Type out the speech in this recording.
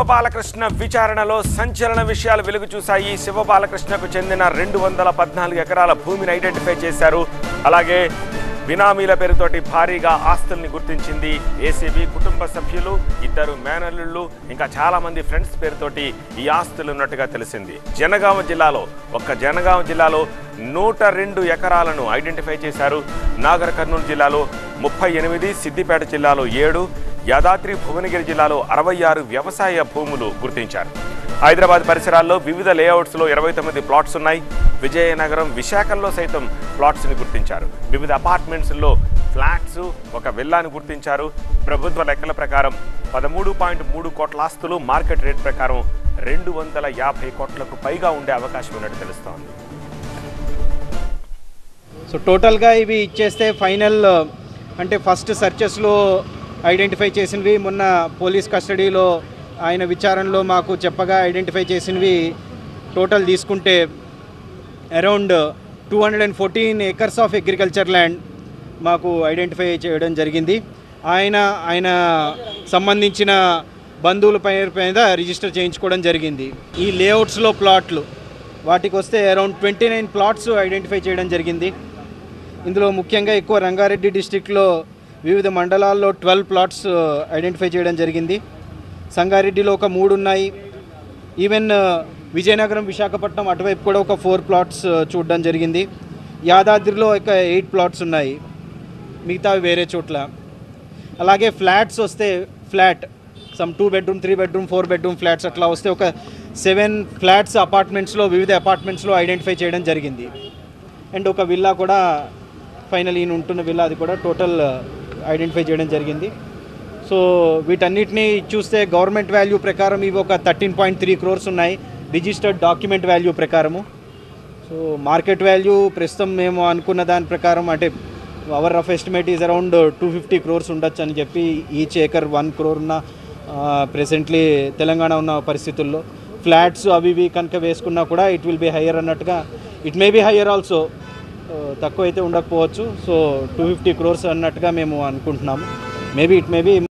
శివబాలకృష్ణ విచారణలో సంచలన విషయాలు వెలుగు చూశాయి శివబాలకృష్ణకు చెందిన రెండు వందల పద్నాలుగు ఎకరాల భూమిని ఐడెంటిఫై చేశారు అలాగే బినామీల పేరుతోటి భారీగా ఆస్తుల్ని గుర్తించింది ఏసీబీ కుటుంబ సభ్యులు ఇద్దరు మేనల్లుళ్ళు ఇంకా చాలా మంది ఫ్రెండ్స్ పేరుతోటి ఈ ఆస్తులు ఉన్నట్టుగా తెలిసింది జనగామ జిల్లాలో ఒక్క జనగామ జిల్లాలో నూట రెండు ఎకరాలను ఐడెంటిఫై చేశారు నాగర్ కర్నూలు జిల్లాలో ముప్పై ఎనిమిది సిద్దిపేట జిల్లాలో ఏడు యాదాద్రి భువనగిరి జిల్లాలో అరవై ఆరు వ్యవసాయ భూములు గుర్తించారు హైదరాబాద్ పరిసరాల్లో వివిధ లేఅవుట్స్లో ఇరవై తొమ్మిది ప్లాట్స్ ఉన్నాయి విజయనగరం విశాఖల్లో సైతం ప్లాట్స్ని గుర్తించారు వివిధ అపార్ట్మెంట్స్లో ఫ్లాట్స్ ఒక విల్లాని గుర్తించారు ప్రభుత్వ లెక్కల ప్రకారం పదమూడు పాయింట్ మూడు కోట్ల ఆస్తులు మార్కెట్ రేట్ ప్రకారం రెండు వందల యాభై కోట్లకు పైగా ఉండే అవకాశం ఉన్నట్టు తెలుస్తోంది సో టోటల్గా ఇవి ఇచ్చేస్తే ఫైనల్ అంటే ఫస్ట్ సర్చెస్లో ఐడెంటిఫై చేసినవి మొన్న పోలీస్ కస్టడీలో ఆయన విచారణలో మాకు చెప్పగా ఐడెంటిఫై చేసినవి టోటల్ తీసుకుంటే around two hundred and fourteen acres of agriculture land మాకు ఐడెంటిఫై చేయడం జరిగింది ఆయన ఆయన సంబంధించిన బంధువుల పేరు మీద రిజిస్టర్ చేయించుకోవడం జరిగింది ఈ లేఅవుట్స్లో ప్లాట్లు వాటికి వస్తే around twenty nine plots identify చేయడం జరిగింది ఇందులో ముఖ్యంగా ఎక్కువ రంగారెడ్డి డిస్టిక్లో వివిధ మండలాల్లో ట్వెల్వ్ ప్లాట్స్ ఐడెంటిఫై చేయడం జరిగింది సంగారెడ్డిలో ఒక మూడు ఉన్నాయి ఈవెన్ విజయనగరం విశాఖపట్నం అటువైపు కూడా ఒక ఫోర్ ప్లాట్స్ చూడడం జరిగింది యాదాద్రిలో ఒక ఎయిట్ ప్లాట్స్ ఉన్నాయి మిగతావి వేరే చోట్ల అలాగే ఫ్లాట్స్ వస్తే flat some two bedroom three bedroom four bedroom flats అట్లా వస్తే ఒక సెవెన్ ఫ్లాట్స్ అపార్ట్మెంట్స్లో వివిధ అపార్ట్మెంట్స్లో ఐడెంటిఫై చేయడం జరిగింది అండ్ ఒక విల్లా కూడా ఫైనల్ ఈయన ఉంటున్న విల్లా అది కూడా టోటల్ ఐడెంటిఫై చేయడం జరిగింది సో వీటన్నిటిని చూస్తే గవర్నమెంట్ వాల్యూ ప్రకారం ఇవి ఒక థర్టీన్ పాయింట్ త్రీ క్రోర్స్ ఉన్నాయి రిజిస్టర్డ్ డాక్యుమెంట్ వాల్యూ ప్రకారము సో మార్కెట్ వాల్యూ ప్రస్తుతం మేము అనుకున్న దాని ప్రకారం అంటే our rough estimate is around two fifty crores ఉండొచ్చు అని చెప్పి ఈచ్ ఏకర్ వన్ క్రోర్ ఉన్న ప్రెసెంట్లీ తెలంగాణ ఉన్న పరిస్థితుల్లో ఫ్లాట్స్ అవి ఇవి కనుక వేసుకున్నా కూడా ఇట్ విల్ బి హయ్యర్ అన్నట్టుగా it may be higher also తక్కువ అయితే ఉండకపోవచ్చు సో టూ ఫిఫ్టీ క్రోర్స్ అన్నట్టుగా మేము అనుకుంటున్నాము మేబీ ఇట్ మే బీ